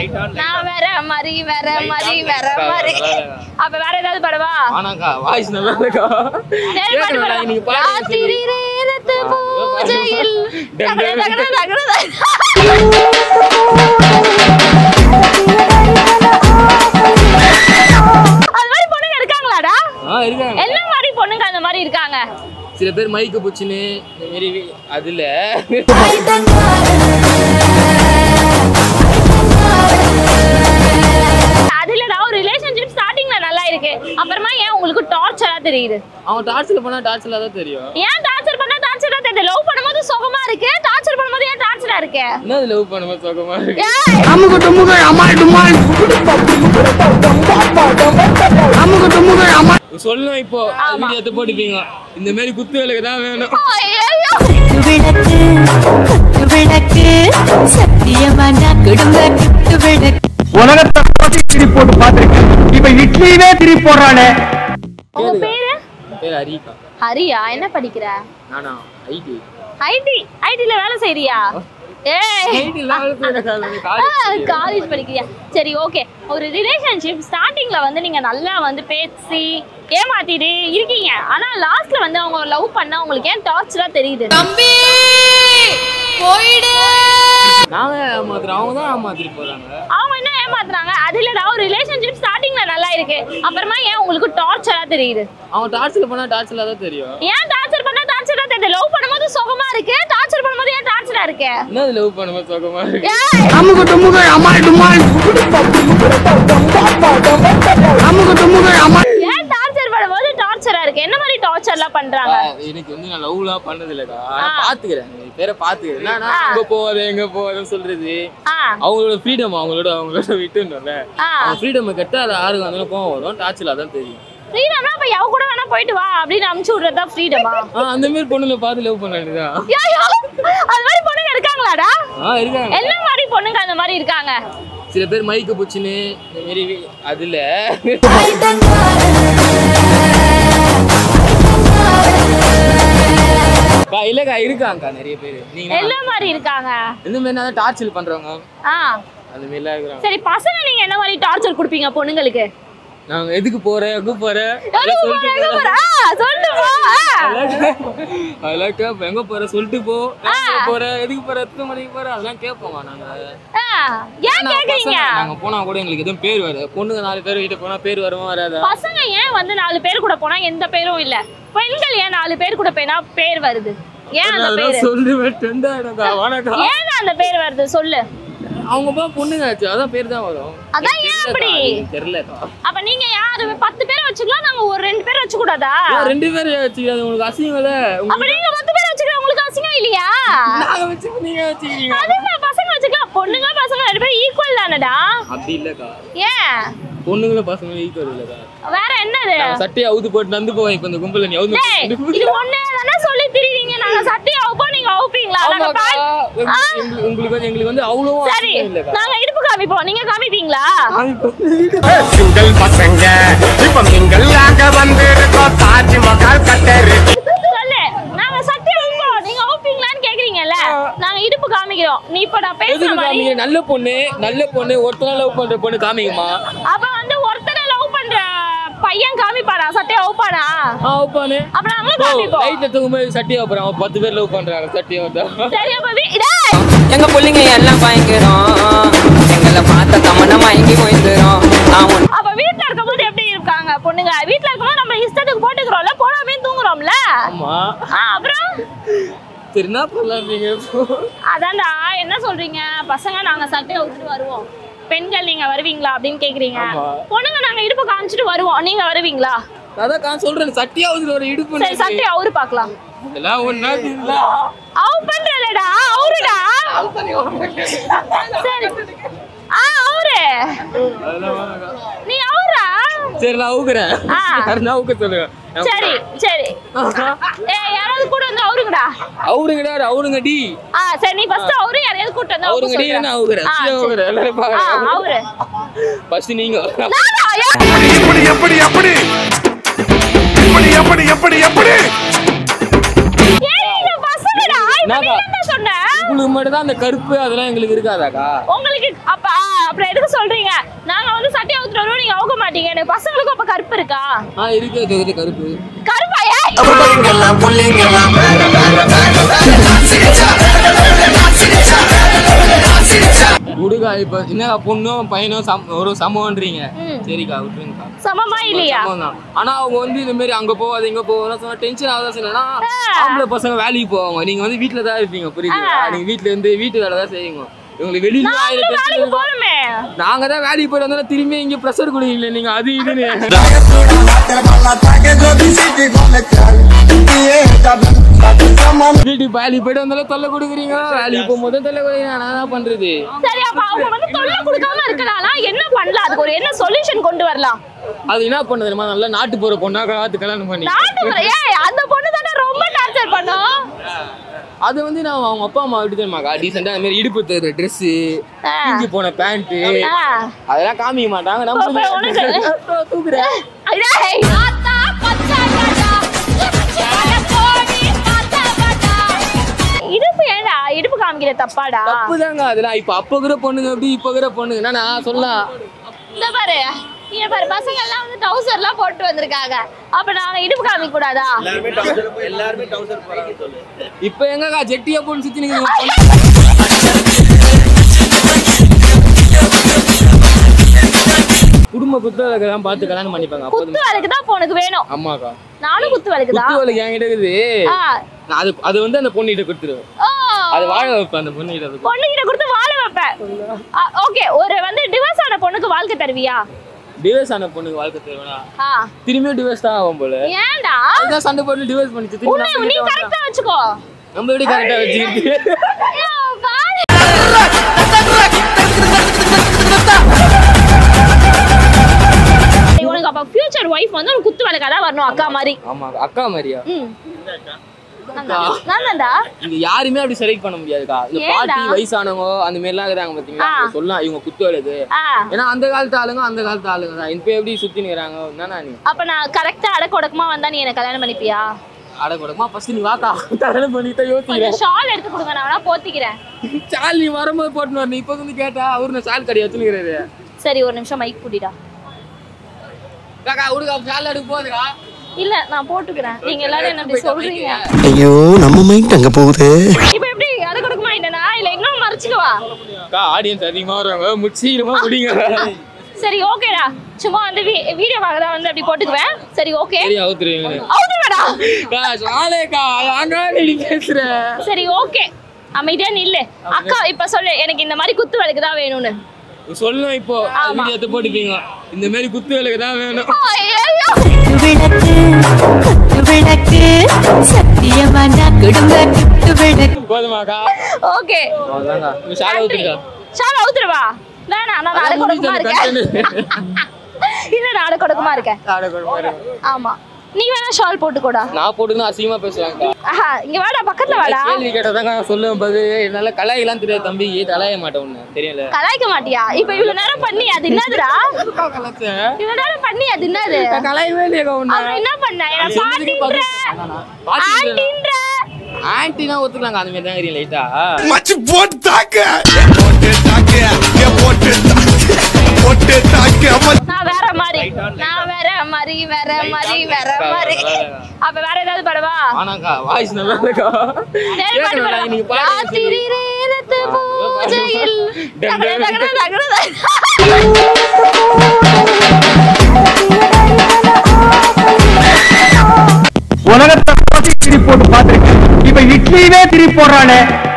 நான் வேற மாதிரி வேற மாதிரி வேற மாதிரி அப்ப வேற ஏதாவது படவா ஆனாக்கா வாய்ஸ் நல்லா இருக்கா சரி, பாட்டு கேட்கணும்டா, பாடு. இன்னைக்கு பாடு ராத்திரி நேரத்து பூஜையில் தகட, தகட, தகட, தகட. அது மாதிரி பொண்ணுங்க இருக்காங்களாடா ஆ இருக்காங்க என்ன மாதிரி பொண்ணுங்க அந்த மாதிரி இருக்காங்க சில பேர் மைக்கு புச்சுன்னு இந்த மாரி அதுல அது இல்லடா ஒரு ரிலேஷன்ஷிப் ஸ்டார்டிங்ல நல்லா இருக்கு அப்புறமா ஏன் உங்களுக்கு டார்ச்சரா தெரியுது அவன் டார்ச்சர் பண்ணா டார்ச்சர்ல தான் தெரியும் ஏன் டார்ச்சர் பண்ணா டார்ச்சரா தெரியுது லவ் பண்ணும்போது சுகமா இருக்கு டார்ச்சர் பண்ணும்போது ஏன் டார்ச்சரா இருக்கு என்ன லவ் பண்ணும்போது சுகமா இருக்கு ஏய் அமுகு டுமுகு அமால் டுமால் அமுகு டுமுகு அமால் சொல்லணும் இப்போ வீடியோ எடுத்து போட்டுப்பீங்க இந்த மாதிரி குத்து வேலைக்கு தான் வேணும் ஐயையோ. விளக்கு குத்து விளக்கு சத்தியமான குடும்ப குத்து விளக்கு உலகத்தை போட்டு திரி போட்டு பார்த்திருக்கேன் இப்ப இட்லியவே திரி போடுறானே உங்க பேரு பேர் ஹரிக்கா ஹரியா என்ன படிக்கிற நானா ஐடி ஐடி ஐடில வேலை செய்றியா ஏய் ஐடி லெவலுக்கு காலேஜ் காலேஜ் படிக்கிறியா சரி ஓகே ஒரு ரிலேஷன்ஷிப் ஸ்டார்டிங்ல வந்து நீங்க நல்லா வந்து பேசி ஏமாத்திட்டு இருக்கீங்க ஆனா லாஸ்ட்ல வந்து அவங்க லவ் பண்ணா உங்களுக்கு ஏன் டார்ச்சரா தெரியுது நாங்க ஏமாத்துறோம் அவங்க தான் ஏமாத்திட்டு போறாங்க அவங்க என்ன ஏமாத்துறாங்க அது இல்லடா ஒரு ரிலேஷன்ஷிப் ஸ்டார்டிங்ல நல்லா இருக்கு அப்புறமா ஏன் உங்களுக்கு டார்ச்சரா தெரியுது அவன் டார்ச்சர் பண்ணா டார்ச்சர்ல தான் தெரியும் ஏன் டார்ச்சர் பண்ணா டார்ச்சரா தெரியுது லவ் பண்ணும்போது சுகமா இருக்கு டார்ச்சர் பண்ணும்போது ஏன் டார்ச்சரா இருக்கு என்ன லவ் பண்ணும்போது சுகமா இருக்கு ஏய் அமுகு டுமுகு அமால் டுமால் அமுகு டுமுகு அமால் ஏன் டார்ச்சர் பண்ணும்போது டார்ச்சரா இருக்கு என்ன மாதிரி டார்ச்சர்லாம் பண்றாங்க ஆ, எனக்கு வந்து நான் லவ்லாம் பண்ணது இல்லக்கா ஆனா பாத்துக்கிறேன் என் பேரை பாத்துக்கிறேன் நான் நான் எங்க போவாது எங்க போவாதுன்னு சொல்றது ஆ அவங்களோட ஃப்ரீடம் அவங்களோட அவங்களோட விட்டுணும்ல ஆ அவங்க ஃப்ரீடம் கட்ட அது யாருக்கு வந்தாலும் கோவம் வரும் டார்ச்சர் அதான் தெரியும் ஃப்ரீடம்னா அப்ப எவ கூட வேணா போயிட்டு வா அப்படின்னு அமுச்சு விடுறதா ஃப்ரீடமா ஆ அந்த மாதிரி பொண்ணுல பார்த்து லவ் பண்ண வேண்டியதான் ஐயோ அது மாதிரி பொண்ணுங்க இருக்காங்களாடா ஆ இருக்காங்க என்ன மாதிரி பொண்ணுங்க அந்த மாதிரி இருக்காங்க சில பேர் மைக்கு புச்சுன்னு இந்த மாரி வி- அதுல அக்கா, இல்லக்கா இருக்காங்கக்கா நிறைய பேர் நீங்க என்ன மாதிரி இருக்காங்க இந்த மாதிரி தான் டார்ச்சர் பண்றவங்க ஆ அந்த மாதிரிலாம் இருக்கிறாங்க சரி பசங்க நீங்க என்ன மாதிரி டார்ச்சர் கொடுப்பீங்க பொண்ணுங்களுக்கு நாங்க எதுக்கு போறேன் எங்க போறேன் எங்க போற, எங்க போற? ஆ, சொல்லிட்டு போ ஆ. அதெல்லாம் கேட்போம் எங்க போற சொல்லிட்டு போ எங்க போற எதுக்கு போற எத்தனை மணிக்கு போற அதெல்லாம் கேட்போம் நாங்க ஆ, ஏன் ஆனா கேக்குறீங்க பசங்க, நாங்க போனா கூட எங்களுக்கு எதுவும் பேர் வராது பொண்ணுங்க நாலு பேர் கிட்ட போனா பேர் வருமா வராதா பசங்க ஏன் வந்து நாலு பேர் கூட போனா எந்த பேரும் இல்ல பெண்கள் ஏன் நாலு பேர் கூட போனா பேர் வருது ஏன் அந்த அதெல்லாம் பேரு சொல்லுவேன் trend ஆயிடும்க்கா, வணக்கம் ஏன் அந்த பேர் வருது சொல்லு அவங்க பா பொண்ணுங்க ஆச்சு அதான் பேர் தான் வரும் அதான் ஏன் அப்படி தெரியலக்கா அப்ப நீங்க யாரு பத்து பேர் வச்சுக்கலாம் நாங்க ஒரு ரெண்டு பேர் வச்சு கூடாதா ஏன் ரெண்டு பேர் வச்சுக்கிறது உங்களுக்கு அசிங்கம்ல அப்ப நீங்க பத்து பேர் வச்சுக்கலாம் உங்களுக்கு அசிங்கம் இல்லையா நாங்க வச்சு நீங்க வச்சுக்கிறீங்க அது என்ன பசங்க வச்சுக்கலாம் பொண்ணுங்க பசங்க ரெண்டு பேரும் ஈக்குவல் தானடா அப்படி இல்லக்கா ஏன் பொண்ணுங்களும் பசங்களும் ஈக்குவல் இல்லக்கா வேற என்னது நாங்க சட்டையை அவுத்து போட்டு நடந்து போவோம் இப்ப இந்த கும்பல நீ அவுத்து டேய், போட்டு இது ஒண்ணே தானே சொல்லி திரிவீங்க நாங்க சட்டையை அவுப்போம் நீங்க அவுப்பீங்களா நாங்க ஆமாக்கா. பால்- எங்களுக்கு- உங்களுக்கு வந்து எங்களுக்கு வந்து அவ்வளோ சரி நாங்க இடுப்பு காமிப்போம் நீங்க காமிப்பீங்களா சிங்கள் பசங்க இப்ப நீங்கள் அங்க வந்திருக்கோம் தாஜ்மஹால் கட்டரு சொல்லு நாங்க சட்டையை அவுப்போம் நீங்க அவுப்பீங்களான்னு கேக்குறீங்கல்ல நாங்க இடுப்பு காமிக்கிறோம் நீ இப்ப நான் பேசுற எதுக்கு மாதிரி காமிங்க நல்ல பொண்ணு நல்ல பொண்ணு ஒருத்தனா லவ் பண்ற பொண்ணு காமிக்குமா அப்ப வந்து ஒருத்தனை லவ் பண்ற பையன் காமிப்பானா சட்டையை அவுப்பானா ஆ உப்பானு அப்ப நாங்களும் காமிப்போம் லைட்ல தூங்கும்போது சட்டியை வைப்பறான் அவன் பத்து பேர் லவ் பண்றாங்க சட்டியை வந்தா சரி அப்ப வீ- டேய், எங்க புள்ளைங்க எல்லாம் பயங்கரம் எங்களை பார்த்த தமன மயங்கி போயிருந்தோம் அவன் அப்ப வீட்ல இருக்கும்போது எப்படி இருக்காங்க பொண்ணுங்க வீட்ல இருக்கும்போது நம்ம இஷ்டத்துக்கு போட்டுக்கிறோம்ல போடாமே தூங்குறோம்ல ஆமா ஆ, அப்புறம் சரி என்ன பண்ணலாம் நீங்க இப்போ? அதான்டா என்ன சொல்றீங்க பசங்க நாங்க சட்டையை விட்டுட்டு வருவோம் பெண்கள் நீங்க வருவீங்களா அப்படின்னு கேக்குறீங்க ஆமா. பொண்ணுங்க நாங்க இடுப்பு காமிச்சிட்டு வருவோம் நீங்க வருவீங்களா அதான் நான் சொல்றேன் சட்டியாவது ஒரு இடுப்பு சரி சட்டையை அவரு பார்க்கலாம் இதெல்லாம் ஒண்ணா இல்ல அவு பண்றலடா அவருடா சரி ஆ அவரு அதெல்லாம் வேணாம். நீ அவரா சரி நான் அவுக்குறேன் ஆ. நான் அவுக்க சொல்லுங்க சரி சரி ஏ யாராவது கூட வந்து அவருங்கடா அவருங்கடா அவருங்க டி ஆ சரி நீ ஃபர்ஸ்ட் அவரு யாரையாவது கூட்டு வந்து அவருங்க டி நான் அவுக்குறேன் ஆ, சரி, சரி. அவுக்குறேன் எல்லாரும் ஆ பாக்குறேன் அவரு ஃபர்ஸ்ட் நீங்க நானா? ஏன்? எப்படி எப்படி எப்படி எப்படி எப்படி எப்படி எப்படி ஏய், இது பசங்கடா. இப்ப நீ நாகா. என்ன சொன்னேன் உங்களுக்கு மட்டும் தான் அந்த கருப்பு அதெல்லாம் எங்களுக்கு இருக்காதாக்கா உங்களுக்கு அப்ப ஆ, அப்புறம் எதுக்கு சொல்றீங்க நாங்க வந்து சட்டை அவுத்துட்டு வருவோம் நீங்க அவுக்க மாட்டீங்க எனக்கு பசங்களுக்கும் அப்ப கருப்பு இருக்கா ஆ இருக்கு அது இது கருப்பு கருப்பா ஏய் விடுக்கா இப்ப என்னக்கா பொண்ணும் பையனும் சம் ஒரு சமம்ன்றீங்க சரிக்கா விட்டுருங்கக்கா சமமா இல்லையா சமம் தான் ஆனா அவங்க வந்து இந்த மாதிரி அங்க போகாத இங்க போகாத சொன்னா டென்ஷன் ஆகாத சொன்னா ஆம்பளை பசங்க வேலைக்கு போவாங்க நீங்க வந்து வீட்ல தான் இருப்பீங்க புரியுதுங்களா நீங்க வீட்ல இருந்து வீட்டு வேலை தான் செய்யுங்க உங்களுக்கு வெளியில நாங்களும் ஆயிரம் வேலைக்கு tension போறோமே நாங்க தான் வேலைக்கு போயிட்டு வந்தா திரும்பி இங்க ப்ரெஷர் குடிக்கல நீங்க அது இதுன்னு வீட்டுக்கு வேலைக்கு போயிட்டு வந்தாலும் தொல்லை கொடுக்குறீங்க வேலைக்கு போகும்போது தொல்லை கொடுக்குறீங்க நான் என்ன பண்றது சரி அப்ப அவங்க வந்து தொல்லை கொடுக்காம இருக்கலாம் என்ன பண்ணலாம் அதுக்கு ஒரு என்ன சொல்யூஷன் கொண்டு வரலாம் அது என்ன பண்ண தெரியுமா நல்லா நாட்டு போற பொண்ணா காத்து கல்யாணம் பண்ணி நாட்டுப்புற ஏய் அந்த பொண்ணு தானே ரொம்ப டார்ச்சர் பண்ணும் அது வந்து நான் அவங்க அப்பா அம்மா எப்படி தெரியுமாக்கா டீசெண்டா அந்த மாதிரி இடுப்பு தர ட்ரெஸ் ஆ. கிஞ்சி போன பேண்ட் ஆ. அதெல்லாம் காமிக்க மாட்டாங்க அப்ப உனக்கு- நம்ம தூக்குறேன் டேய். இடுப்பு ஏன்டா இடுப்பு காமிக்கிற தப்பாடா தப்புதாங்க அதெல்லாம் இப்ப அப்ப கூட பொண்ணுங்க எப்படி இப்ப கூட பொண்ணுங்க என்ன நான் சொல்லலாம் இந்த பாரு இங்க பாரு பசங்க எல்லாம் வந்து டவுசர் எல்லாம் போட்டு வந்திருக்காங்க அப்ப நாங்க இடுப்பு காமிக்க கூடாதா இப்ப எங்கக்கா ஜெட்டியா பொண்ணு சுத்தி நீங்க குடும்ப குத்தவெல்லாம் பார்த்து கல்யாணம் பண்ணிப்பாங்க அப்போது குத்து வேலைக்கு தான் இப்போ உனக்கு வேணும் ஆமாக்கா நானும் குத்து வேலைக்கு தான் குத்துவலுக்கு என்கிட்ட இருக்குது ஆ. நான் அது அது வந்து அந்த பொண்ணுகிட்ட கொடுத்துருவேன் ஓ அது வாழ வைப்பேன் அந்த பொண்ணுகிட்ட அது பொண்ணுகிட்ட கொடுத்து வாழ வைப்பேன் ஓகே ஒரு வந்து டிவோர்ஸ் ஆன பொண்ணுக்கு வாழ்க்கை தருவியா டிவோர்ஸ் ஆன பொண்ணுக்கு வாழ்க்கை தருவேனா ஆ திரும்பியும் டிவோர்ஸ் தான் ஆகும் போல ஏன்டா அதுதான் சண்டை போட்டு டிவோர்ஸ் பண்ணிச்சு திரும்பி உன்னை நம்ம நீ கிட்ட வந்தா. கரெக்டா வச்சுக்கோ நம்ம எப்படி கரெக்டா வச்சுக்கிட்டு ஐயோ, பாரு. உனக்கு அப்ப ஃபியூச்சர் ஒய்ஃப் வந்து உனக்கு குத்து விளக்கா தான் வரணும் அக்கா மாதிரி ஆமா அக்கா மாதிரியா ம் நான்தான்டா இங்க யாருமே அப்படி செலக்ட் பண்ண முடியாதுக்கா இந்த ஏன்டா? பாட்டி வயசானவங்க அந்த மாதிரி எல்லாம் இருக்கிறாங்க பாத்தீங்களா ஆ. அவங்க சொல்லலாம் இவங்க குத்து வருது ஆ ஏன்னா அந்த காலத்து ஆளுங்க அந்த காலத்து ஆளுங்க தான் இப்ப எப்படி சுத்தி நிக்கிறாங்க என்னன்னா நீ அப்ப நான் கரெக்டா அடக்க உடக்கமா வந்தா நீ என்ன கல்யாணம் பண்ணிப்பியா அட கொடுமா ஃபர்ஸ்ட் நீ வாக்கா கல்யாணம் பண்ணிட்டு யோசிக்கிறேன் கொஞ்சம் ஷால் எடுத்து கொடுங்க நான் வேணா போத்திக்கிறேன் சால் நீ வரும்போது போட்டுன்னு வர நீ இப்ப வந்து கேட்டா அவரு நான் சால் கடையை வச்சுக்கிறாரு சரி ஒரு நிமிஷம் மைக் கூட்டிடா காக்கா உடுக்கா சால் எடுக்க போகுதுக்கா இல்ல நான் போட்டுக்கிறேன் நீங்க எல்லாரும் என்ன இப்படி சொல்றீங்க ஐயோ நம்ம மைண்ட் அங்க போகுது இப்ப எப்படி அடக்க உடக்கமா என்னன்னா இல்ல இன்னும் மறைச்சிக்கவா அக்கா ஆடியன்ஸ் அதிகமா வருவாங்க முச்சீரமா முடிங்க சரி ஓகேடா சும்மா வந்து வீடியோ தான் வந்து அப்படி போட்டுக்குவேன் சரி ஓகே சரி அவுத்துருவீங்க அவுதுடா அக்கா சாலேக்கா அங்க நீ பேசுற சரி ஓகே அமைதியா நில்லு அக்கா இப்ப சொல்லு எனக்கு இந்த மாதிரி குத்து விளக்கு தான் வேணும்னு சொல்லும் இப்போ ஆமா. வீடியோ எடுத்து போட்டுப்பீங்க இந்த மாதிரி குத்து வேலைக்கு தான் வேணும் ஐயையோ. விளக்கு குத்து விளக்கு சத்தியமான குடும்ப குத்து விளக்கு போதுமாக்கா ஓகே அவ்வளோதாங்க நீ சாலை ஊத்துருக்கா சார் அவுத்துருவா வேணாம் நான் நாடு கொடுக்குமா இருக்கேன் இல்ல நாடு கொடுக்குமா இருக்கேன் ஆமா நீ வேணா ஷால் போட்டுக்கோடா நான் போட்டுக்கணும் அசிங்கமா பேசுவாங்கக்கா ஆஹா இங்க வாடா பக்கத்துல வாடா கேள்வி கேட்டதாங்க சொல்லுவேன் பதில் என்னால கலாய்க்கலாம் தெரியாது தம்பி கலாய மாட்டேன் உன்னை தெரியல கலாய்க்க மாட்டியா இப்ப இவ்வளவு நேரம் பண்ணி அது என்னதுடா இவ்வளவு நேரம் பண்ணி அது என்னது கலாயவே இல்லையா உன்னை அப்புறம் என்ன பண்ண என்ன பாட்டின்ற ஆண்டின்ற ஆன்டினா ஒத்துக்கலாங்க அந்த மாதிரி தான் தெரியும் லைட்டா மச்சு போட்டு தாக்க போட்டு தாக்க போட்டு தாக்க போட்டு தாக்க நான் வேற மாதிரி நான் வேற மாதிரி வேற மாதிரி வேற மாதிரி அப்ப வேற ஏதாவது படவா ஆனாக்கா வாய்ஸ் நல்லா இருக்கா சரி, பாடு, கேட்கணும்டா, பாடு. நீங்க பாடுங்க ராத்திரி நேரத்து பூஜையில் தகர, தகர, தகர, தகர. உலகத்தை போட்டு திரி போட்டு பார்த்திருக்கேன் இப்ப இட்லியவே திரி போடுறானே